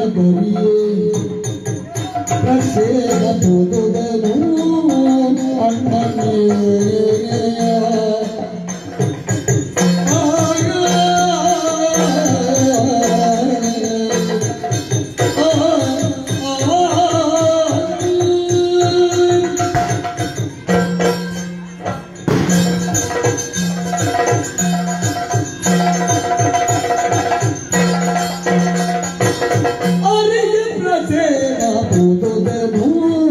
ನಗರಿಯೇ ಪ್ರಸೇನ ಪೋದುದನು ಅಣ್ಣನೇ ಅರಿಗೆ ಪ್ರಸೇನ ಪೋದುದನು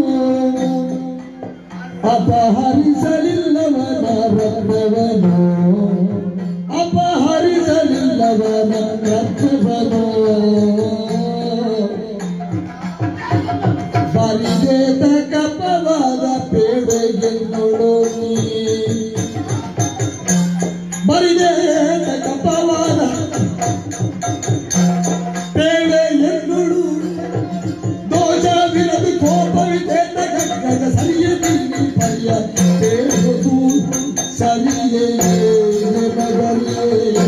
ಅಪಹರಿಸಲಿಲ್ಲವನ ರತ್ನವನು ಅಪಹರಿಸಲಿಲ್ಲವನ ರತ್ನವನು ಬರಿದೇತ ಕಪವಾದ ಪೇಡೆಗೆನ್ನೊಳು ನೀ ಬರಿದೇತ ಕಪವಾದ ಪೇಡೆ ಎನ್ನುಡು ದೋಷವಿರದು ಕೋಪವಿದೆ ಗಗ್ಗದ ಸರಿಯೇ ನೀನು ಪರ್ಯ ಬೇಡುವುದು ಸರಿಯೇ ಮಗಲೇ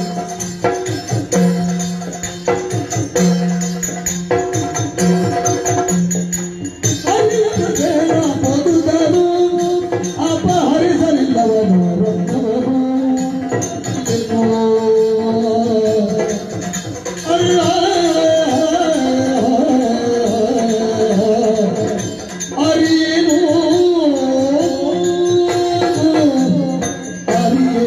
ಅರಿಯದೇನ ಪದುದನು ಅಪಹರಿಸಲಿಲ್ಲವನು ರತ್ನವನು ಅರಿಯೇನು ಅರಿಯೇ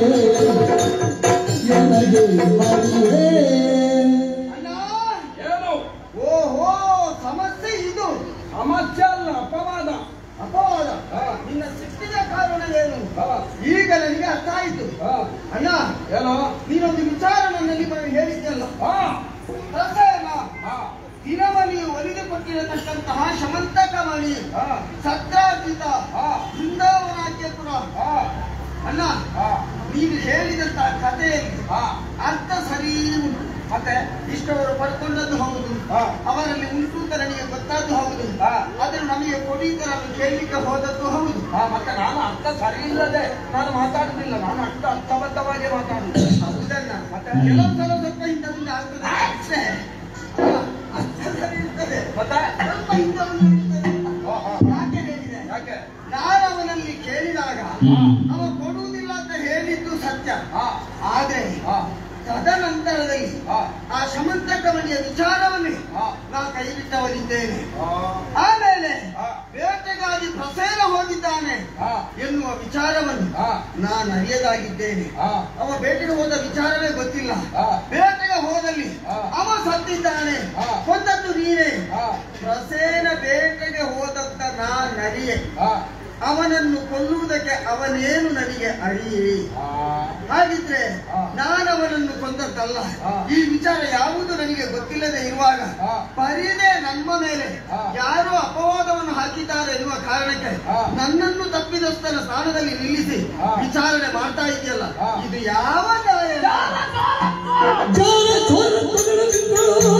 ನನಗೆ ಅರಿಯೇ ಅಣ್ಣ ಏನು ಓಹೋ ಸಮಸ್ಯೆ ಇದು ಸಮಸ್ಯೆ ಅಲ್ಲ ಅಪವಾದ ಅಪವಾದ ಹಾ. ನಿನ್ನ ಸಿಟ್ಟಿನ ಕಾರಣ ಏನು ಹಾ, ಈಗ ನನಗೆ ಅರ್ಥ ಆಯಿತು ಹಾ. ಅಣ್ಣ ಏನು ನೀನೊಂದು ವಿಚಾರ ನನ್ನಲ್ಲಿ ಬ- ಹೇಳಿದ್ಯಲ್ಲ ಹಾ, ರಸಾಯನ ಹಾ, ದಿನಮಣಿಯು ಒಲಿದುಕೊಟ್ಟಿರತಕ್ಕಂತಹ ಶಮಂತಕ ಮಣಿ ಹಾ, ಸತ್ರಾರ್ಜಿತ ಹಾ, ಬೃಂದಾವನಾಕ್ಯಪುರ ಹಾ, ಅಣ್ಣ ಹಾ, ನೀನು ಹೇಳಿದಂತಹ ಕಥೆಯಲ್ಲಿ ಹಾ. ಅರ್ಥ ಸರಿ ಉಂಟು ಮತ್ತೆ ಇಷ್ಟವರು ಪಡ್ಕೊಂಡದ್ದು ಹೌದು ಹಾ. ಅವರಲ್ಲಿ ಉಂಟು ನನಗೆ ಗೊತ್ತಾದ್ದು ಹೌದು ಹಾ. ಆದ್ರೆ ನಮಗೆ ಕೊಡೀತರನ್ನು ಕೇಳಲಿಕ್ಕೆ ಹೋದದ್ದು ಹೌದು ಹಾ, ಮತ್ತೆ ನಾನು ಅರ್ಥ ಸರಿ ಇಲ್ಲದೆ ನಾನು ಮಾತಾಡುದಿಲ್ಲ ನಾನು ಅಷ್ಟು ಅರ್ಥಬದ್ಧವಾಗಿ ಮಾತಾಡುದು ಹೌದಣ್ಣ ಮತ್ತೆ ಕೆಲವು ಸಲ ಸ್ವಲ್ಪ ಹಿಂದೆ ಮುಂದೆ ಆಗ್ತದೆ ಅಷ್ಟೇ ಅಲ್ಲ, ಅರ್ಥ ಸರಿ ಇರ್ತದೆ ಮತ್ತೆ ಸ್ವಲ್ಪ ಹಿಂದೆ ಮುಂದೆ ಇರ್ತದೆ. ಹಾ, ಹಾ. ಯಾಕೆ ಹೇಳಿದೆ ಯಾಕೆ ನಾನು ಅವನಲ್ಲಿ ಕೇಳಿದಾಗ ಹ್ಮ್. ಅವ ಕೊಡುವುದಿಲ್ಲ ಅಂತ ಹೇಳಿದ್ದು ಸತ್ಯ ಹಾ, ಆದ್ರೆ ಹಾ, ತದನಂತರದಲ್ಲಿ ಹಾ, ಆ ಶಮಂತಕಮಣಿಯ ವಿಚಾರವನ್ನೇ ಹಾ, ನಾ ಕೈ ಬಿಟ್ಟವನಿದ್ದೇನೆ ಹಾ, ಆಮೇಲೆ ಹಾ. ಬೇಟೆಗಾಗಿ ಪ್ರಸೇನ ಹೋಗಿದ್ದಾನೆ ಹಾ, ಎನ್ನುವ ವಿಚಾರವನ್ನು ಹಾ, ನಾನು ಅರಿಯದಾಗಿದ್ದೇನೆ ಹಾ, ಅವ ಬೇಟೆಗೆ ಹೋದ ವಿಚಾರವೇ ಗೊತ್ತಿಲ್ಲ ಹಾ. ಬೇಟೆಗೆ ಹೋದಲ್ಲಿ ಹಾ. ಅವ ಸತ್ತಿದ್ದಾನೆ ಹಾ. ಕೊಂದದ್ದು ನೀನೇ ಹಾ, ಪ್ರಸೇನ ಬೇಟೆಗೆ ಹೋದಂತ ನಾನ್ ಅರಿಯೆ ಹಾ, ಅವನನ್ನು ಕೊಲ್ಲುವುದಕ್ಕೆ ಅವನೇನು ನನಗೆ ಅರಿಯೇ ಹಾ. ಹಾಗಿದ್ರೆ ಹಾ. ನಾನು ಅವನನ್ನು ಕೊಂದದ್ದಲ್ಲ ಹಾ. ಈ ವಿಚಾರ ಯಾವುದು ನನಗೆ ಗೊತ್ತಿಲ್ಲದೆ ಇರುವಾಗ ಹಾ. ಪರಿದೆ ನಮ್ಮ ಮೇಲೆ ಹಾ. ಯಾರೋ ಅಪವಾದವನ್ನು ಹಾಕಿದ್ದಾರೆ ಎನ್ನುವ ಕಾರಣಕ್ಕೆ ಹಾ. ನನ್ನನ್ನು ತಪ್ಪಿದಸ್ಥನ ಸ್ಥಾನದಲ್ಲಿ ನಿಲ್ಲಿಸಿ ಹಾ. ವಿಚಾರಣೆ ಮಾಡ್ತಾ ಇದೆಯಲ್ಲ ಹಾ. ಇದು ಯಾವ ನ್ಯಾಯ ಜಾರ ಚೋರ ತೊಗಲದಿಂದಲೋ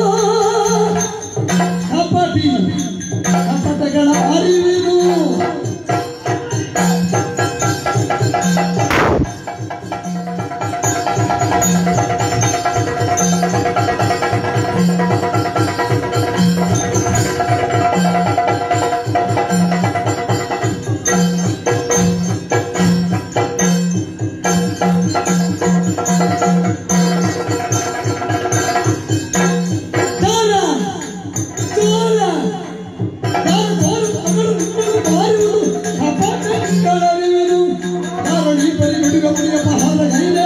ಕಪಟಿ ಕಪಟಗಳ ಅರಿವಿದು ಜಾರ ಚೋರ ಜಾರ ಚೋರ ತೊಗಲದಿಂದಲೋ ಮಾರುವುದು ಕಪಟಗಳ ಅರಿವಿದು ಕಾರಣಿ ಬರಿ ಹುಡುಗ ಮುಡಿಯ ಮಹಾರ ಗೈಲೆ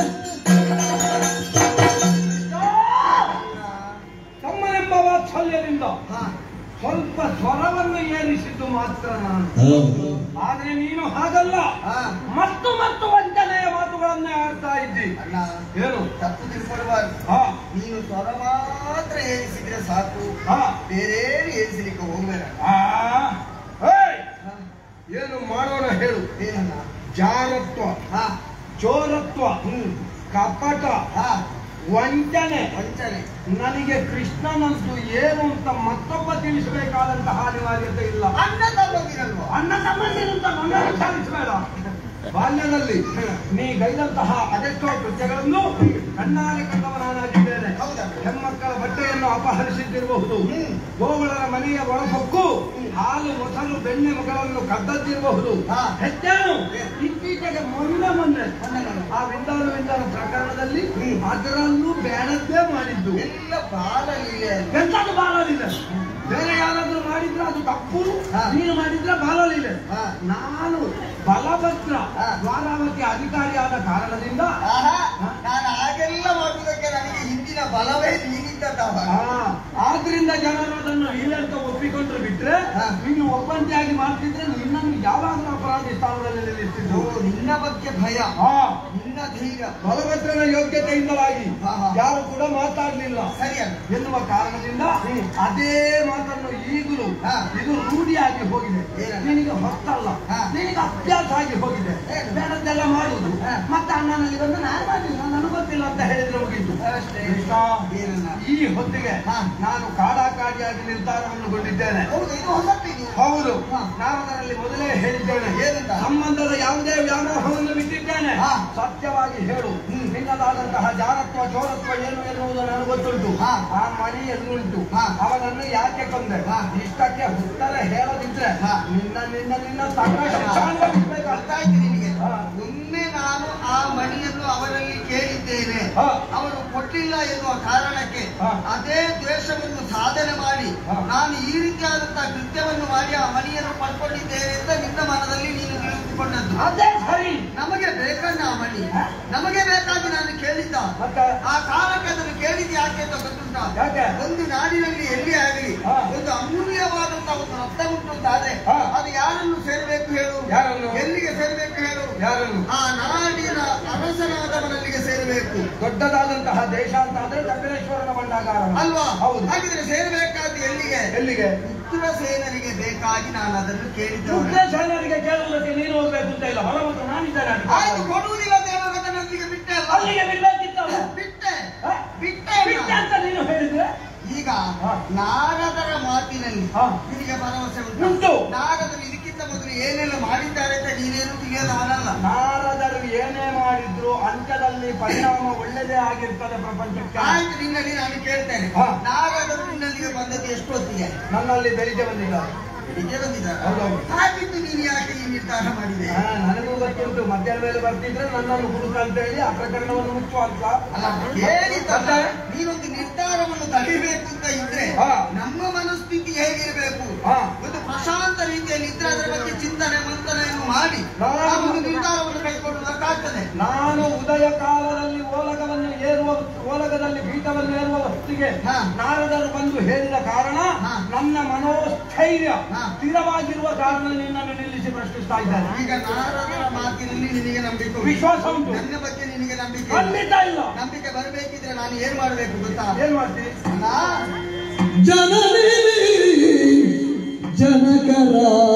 ತಮ್ಮನೆಂಬ ವಾತ್ಸಲ್ಯದಿಂದ ಹಾ. ಸ್ವಲ್ಪ ಸ್ವರವನ್ನು ಏರಿಸಿದ್ದು ಮಾತ್ರ ನಾನು ಹೌದು ಆದ್ರೆ ನೀನು ಹಾಗಲ್ಲ ಹಾ. ಮತ್ತು ಮತ್ತು ವಂಚನೆಯ ಮಾತುಗಳನ್ನೇ ಆಡ್ತಾ ಇದ್ದಿ ಅಲ್ಲ ಏನು ತಪ್ಪು ತಿಳ್ಕೊಳ್ಬಾರ್ದು ಹಾ ನೀನು ಸ್ವರ ಮಾತ್ರ ಏರಿಸಿದ್ರೆ ಸಾಕು ಹಾ ಬೇರೇನು ಏರಿಸಲಿಕ್ಕೆ ಹೋಗ್ಬೇಡ ಆ, ಏಯ್! ಹಾ. ಏನು ಮಾಡೋಣ ಹೇಳು ಏನಲ್ಲ ಜಾರತ್ವ ಹಾ ಚೋರತ್ವ ಹ್ಮ್ ಕಪಟ ಹಾ ವಂಚನೆ ವಂಚನೆ ನನಗೆ ಕೃಷ್ಣನಂತೂ ಏನು ಅಂತ ಮತ್ತೊಬ್ಬ ತಿಳಿಸಬೇಕಾದಂತಹ ಅನಿವಾರ್ಯತೆ ಇಲ್ಲ ಅಣ್ಣ ತಮ್ಮದಿರಲ್ವಾ ಅಣ್ಣ ತಮ್ಮಂದಿರಂತ ನನ್ನ ವಿಚಾರಿಸಬೇಡ ಬಾಲ್ಯದಲ್ಲಿ ನೀ ಗೈದಂತಹ ಅದೆಷ್ಟೋ ಕೃತ್ಯಗಳನ್ನು ಕಣ್ಣಾರೆ ಕಂಡವ ನಾನಾಗಿದ್ದೇನೆ ಹೌದಾ ಹೆಣ್ಮಕ್ಕಳ ಬಟ್ಟೆಯನ್ನು ಗೋವುಗಳನ್ನು ಅಪಹರಿಸಿದ್ದಿರಬಹುದು ಗೋವುಗಳ ಮನೆಯ ಒಳಪಕ್ಕು ಹಾಲು ಮೊಸರು ಬೆಣ್ಣೆ ಮಗಳನ್ನು ಕದ್ದದ್ದಿರಬಹುದು ಹಾ. ಹೆಚ್ಚೇನು ಇತ್ತೀಚೆಗೆ ಮೊನ್ನೆ ಮೊನ್ನೆ ಆ ವಿಂದಾನು ವಿಂದಾನು ಪ್ರಕರಣದಲ್ಲಿ ಅದರಲ್ಲೂ ಬೇಡದ್ದೇ ಮಾಡಿದ್ದು ಎಲ್ಲ ಬಾಲಲೀಲೆ ಎಂತದ್ದು ಬಾಲಲಿದೆ ಬೇರೆ ಯಾರಾದ್ರೂ ಮಾಡಿದ್ರೆ ಅದು ತಪ್ಪು ಹಾ. ನೀನು ಮಾಡಿದ್ರೆ ಬಾಲಲಿದೆ ಹಾ. ನಾನು ಬಲಭದ್ರ ಹಾ. ದ್ವಾರಾವತಿ ಅಧಿಕಾರಿಯಾದ ಕಾರಣದಿಂದ ಆಹಾ ನಾನು ಹಾಗೆಲ್ಲ ಮಾಡುವುದಕ್ಕೆ ನನಗೆ ಹಿಂದಿನ ಬಲವೇ ನೀನಿದ್ದವ ಆ, ಆದ್ರಿಂದ ಜನರು ಅದನ್ನು ಇಲ್ಲಂತ ಒಪ್ಪಿಕೊಂಡ್ರು ಬಿಟ್ರೆ ಹಾ. ನೀನು ಒಬ್ಬಂಟಿಯಾಗಿ ಮಾಡ್ತಿದ್ರೆ ನಿನ್ನನ್ನು ಯಾವಾಗಲೂ ಅಪರಾಧಿ ಸ್ಥಾನದಲ್ಲಿ ಓ, ನಿಲ್ಲಿಸ್ತಿದ್ದು ನಿನ್ನ ಬಗ್ಗೆ ಭಯ ಹಾ ನಿನ್ನ ಧೈರ್ಯ ಬಲಭದ್ರನ ಯೋಗ್ಯತೆಯಿಂದಲಾಗಿ ಹಾ, ಹಾ. ಯಾರು ಕೂಡ ಮಾತಾಡ್ಲಿಲ್ಲ ಸರಿಯಲ್ಲ ಎನ್ನುವ ಕಾರಣದಿಂದ ಅದೇ ಮಾತನ್ನು ಈಗಲೂ ಹಾ. ಇದು ರೂಢಿಯಾಗಿ ಹೋಗಿದೆ ಏನಲ್ಲ? ನಿನಗೆ ಹೊತ್ತಲ್ಲ ಹಾ. ನಿನಗೆ ಅಭ್ಯಾಸ ಆಗಿ ಹೋಗಿದೆ ಏನು? ಬೇಡದ್ದೆಲ್ಲ ಮಾಡುದು ಹಾ. ಮತ್ತೆ ಅಣ್ಣನಲ್ಲಿ ಬಂದು ನಾನು ಮಾಡಿಲ್ಲ ನನಗೆ ಗೊತ್ತಿಲ್ಲ ಅಂತ ಹೇಳಿದ್ರೆ ಮುಗೀತು ಅಷ್ಟೇ ಕೃಷ್ಣ, ಏನನ್ನ ಈ ಹೊತ್ತಿಗೆ ಹಾ. ನಾನು ಕಾಡಾಕಾಡಿಯಾಗಿ ನಿರ್ಧಾರವನ್ನು ಗೊಂಡಿದ್ದೇನೆ ಹೌದು ಇದು ಹೊಸತ್ತಿದು ಹೌದು ಹಾ. ನಾನು ಅದರಲ್ಲಿ ಮೊದಲೇ ಹೇಳಿದ್ದೇನೆ ಏನಂತ? ಸಂಬಂಧದ ಯಾವುದೇ ವ್ಯಾಮೋಹವನ್ನು ಬಿಟ್ಟಿದ್ದೇನೆ ಹಾ. ಸತ್ಯವಾಗಿ ಹೇಳು ನಿನ್ನದಾದಂತಹ ಜಾರತ್ವ ಚೋರತ್ವ ಏನು ಎನ್ನುವುದು ನನಗೆ ಗೊತ್ತುಂಟು ಹಾ. ಆ ಮಣಿ ಎನ್ನುಂಟು ಹಾ. ಅವನನ್ನು ಯಾಕೆ ಕೊಂದೆ ಹಾ. ಇಷ್ಟಕ್ಕೆ ಉತ್ತರ ಹೇಳದಿದ್ರೆ ಹಾ. ನಿನ್ನ ನಿನ್ನ ನಿನ್ನ ತಕ್ಕ ಶಿಕ್ಷಾಂಗ ಬಿಡ್ಬೇಕು. ಗೊತ್ತಾಯ್ತು ನಿನಗೆ ಹಾ. ಒಮ್ಮೆ ನಾನು ಆ ಮಣಿಯನ್ನು ಅವರಲ್ಲಿ ಕೇಳಿದ್ದೇನೆ ಹಾ. ಅವರು ಕೊಟ್ಟಿಲ್ಲ ಎನ್ನುವ ಕಾರಣಕ್ಕೆ ಹಾ. ಅದೇ ದ್ವೇಷವನ್ನು ಸಾಧನೆ ಮಾಡಿ ಹಾ. ನಾನು ಈ ರೀತಿಯಾದಂತಹ ಕೃತ್ಯವನ್ನು ಮಾಡಿ ಆ ಮಣಿಯನ್ನು ಪಡ್ಕೊಂಡಿದ್ದೇನೆ ಅಂತ ನಿನ್ನ ಮನದಲ್ಲಿ ನೀನು ತಿಳಿದುಕೊಂಡದ್ದು ಅದೇ ಸರಿ ನಮಗೆ ಬೇಕಣ್ಣ ಆ ಮಣಿ ನಮಗೆ ಬೇಕಾಗಿ ನಾನು ಕೇಳಿದ್ದ ಮತ್ತೆ ಆ ಕಾರಣಕ್ಕೆ ಅದನ್ನು ಕೇಳಿದ್ದು ಯಾಕೆ ಅಂತ ಗೊತ್ತುಂಟ ಯಾಕೆ? ಒಂದು ನಾಡಿನಲ್ಲಿ ಎಲ್ಲಿ ಆಗಲಿ ಹಾ. ಒಂದು ಅಮೂಲ್ಯವಾದಂತಹ ಒಂದು ರಕ್ತ ಉಂಟುಂಟಾದ್ರೆ ಹಾ. ಅದು ಯಾರನ್ನು ಸೇರಬೇಕು ಹೇಳು ಯಾರನ್ನು? ಎಲ್ಲಿಗೆ ಸೇರಬೇಕು ಹೇಳು ಯಾರನ್ನು ಆ ನಾಡಿನ ಅರಸನಾದವನಲ್ಲಿಗೆ ಸೇರಬೇಕು ದೊಡ್ಡದಾದಂತಹ ದೇಶ ಅಂತ ಅಂದ್ರೆ ದಕ್ಷಿಣೇಶ್ವರನ ಭಂಡಾಗಾರ ಅಲ್ವಾ ಹೌದು ಹಾಗಿದ್ರೆ ಸೇರಬೇಕಾದ ಎಲ್ಲಿಗೆ ಎಲ್ಲಿಗೆ ಉಗ್ರಸೇನರಿಗೆ ಬೇಕಾಗಿ ನಾನು ಅದನ್ನು ಕೇಳಿದ್ದವನು ಉಗ್ರಸೇನರಿಗೆ ಕೇಳುವುದಕ್ಕೆ ನೀನು ಹೋಗ್ಬೇಕು ಅಂತ ಇಲ್ಲ ಬಲವಂತ ನಾನಿದ್ದೇನೆ ಆಯ್ತು ಅಧಿಕಾರಿ. ಕೊಡುವುದಿಲ್ಲ ಅಂತ ಹೇಳುವಾಗ ನಾನು ಅಲ್ಲಿಗೆ ಬಿಟ್ಟೆ ಅಲ್ಲ ಅಲ್ಲಿಗೆ ಬಿಡ್ಬೇಕಿತ್ತಲ್ಲ ಬಿಟ್ಟೆ ಹ? ಬಿಟ್ಟೆ ಬಿಟ್ಟೆ ಅಲ್ಲ. ಅಂತ ನೀನು ಹೇಳಿದ್ರೆ ಈಗ ಹಾ. ನಾರದರ ಮಾತಿನಲ್ಲಿ ಹಾ. ನಿನಗೆ ಭರವಸೆ ಉಂಟು. ಉಂಟು ನಾರದರು ಇದಕ್ಕಿಂತ ಮೊದಲು ಏನೆಲ್ಲ ಮಾಡಿದ್ದಾರೆ ಅಂತ ನೀನೇನು ತಿಳಿಯದವನಲ್ಲ ನಾರದರು ಏನೇ ಮಾಡಿದ್ರು ಅಂತ್ಯದಲ್ಲಿ ಪರಿಣಾಮ ಒಳ್ಳೆದೇ ಆಗಿರ್ತದೆ ಪ್ರಪಂಚಕ್ಕೆ ಆಯ್ತು ನಿನ್ನಲ್ಲಿ ನಾನು ಕೇಳ್ತೇನೆ ಹಾ. ನಾರದರು ನಿನ್ನಲ್ಲಿಗೆ ಬಂದದ್ದು ಎಷ್ಟೊತ್ತಿಗೆ ನನ್ನಲ್ಲಿ ಬೆಳಿಗ್ಗೆ ಬಂದಿದ್ದಾರೆ ಬೆಳಿಗ್ಗೆ ಬಂದಿದ್ದಾರೆ ಹೌದೌದು. ಹಾಗಿದ್ದು ನೀನು ಯಾಕೆ ಈ ನಿರ್ಧಾರ ಮಾಡಿದೆ ಹಾ, ನನಗೂ ಗೊತ್ತುಂಟು ಮಧ್ಯಾಹ್ನ ಮೇಲೆ ಬರ್ತಿದ್ರೆ ನನ್ನನ್ನು ಹುಡುಕ ಅಂತ ಹೇಳಿ ಆ ಪ್ರಕರಣವನ್ನು ಮುಚ್ಚುವ ಅಂತ ಅಲ್ಲ ಹೇಳಿದ್ದಲ್ಲ ಮತ್ತೆ? ನೀನೊಂದು ನಿರ್ಧಾರವನ್ನು ತಡಿಬೇಕು ಅಂತ ಇದ್ರೆ ಹಾ. ನಮ್ಮ ಮನಸ್ಥಿತಿ ಹೇಗಿರಬೇಕು ಹಾ. ಒಂದು ಪ್ರಶಾಂತ ರೀತಿಯಲ್ಲಿ ಇದ್ರೆ ಅದರ ಬಗ್ಗೆ ಚಿಂತನೆ ಮಂಥನೆಯನ್ನು ಮಾಡಿ ನಾನು- ಆ ಒಂದು ನಿರ್ಧಾರವನ್ನು ಕೈಗೊಳ್ಳುವುದಕ್ಕಾಗ್ತದೆ ನಾನು ಉದಯ ಕಾಲದಲ್ಲಿ ಓಲಗವನ್ನು ಏರುವ ಓಲಗದಲ್ಲಿ ಪೀಠವನ್ನು ಏರುವ ಹೊತ್ತಿಗೆ ಹಾ. ನಾರದರು ಬಂದು ಹೇಳಿದ ಕಾರಣ ಹಾ. ನನ್ನ ಮನೋಸ್ಥೈರ್ಯ ಹಾ. ಸ್ಥಿರವಾಗಿರುವ ಕಾರಣ ನಿನ್ನನ್ನು ನಿಲ್ಲಿಸಿ ಪ್ರಶ್ನಿಸ್ತಾ ಇದ್ದಾರೆ ಈಗ ನಾರದರ ಮಾತಿನಲ್ಲಿ ನಿನಗೆ ನಂಬಿಕೆ ಉಂಟು. ವಿಶ್ವಾಸ ಉಂಟು ನನ್ನ ಬಗ್ಗೆ ನಿನಗೆ ನಂಬಿಕೆ ಇಲ್ಲ. ಖಂಡಿತ ಇಲ್ಲ ನಂಬಿಕೆ ಬರಬೇಕಿದ್ರೆ ನಾನು ಏನ್ ಮಾಡ್ಬೇಕು ಗೊತ್ತಾ ಏನ್ ಮಾಡ್ತೀವಿ ನಾ ಜನನಿ ಜನಕರಾಡ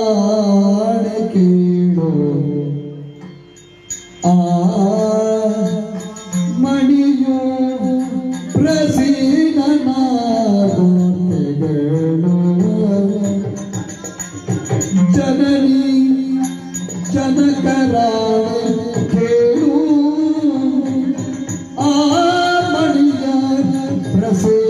ಕೇಳು ಆ ಮಣಿಯು ಪ್ರಸೀನನಾದೆಗಳು ಜನನಿ ಜನಕರಾಡ ಕೇಳು ಆ ಮಣಿಯ ಪ್ರಸೀನ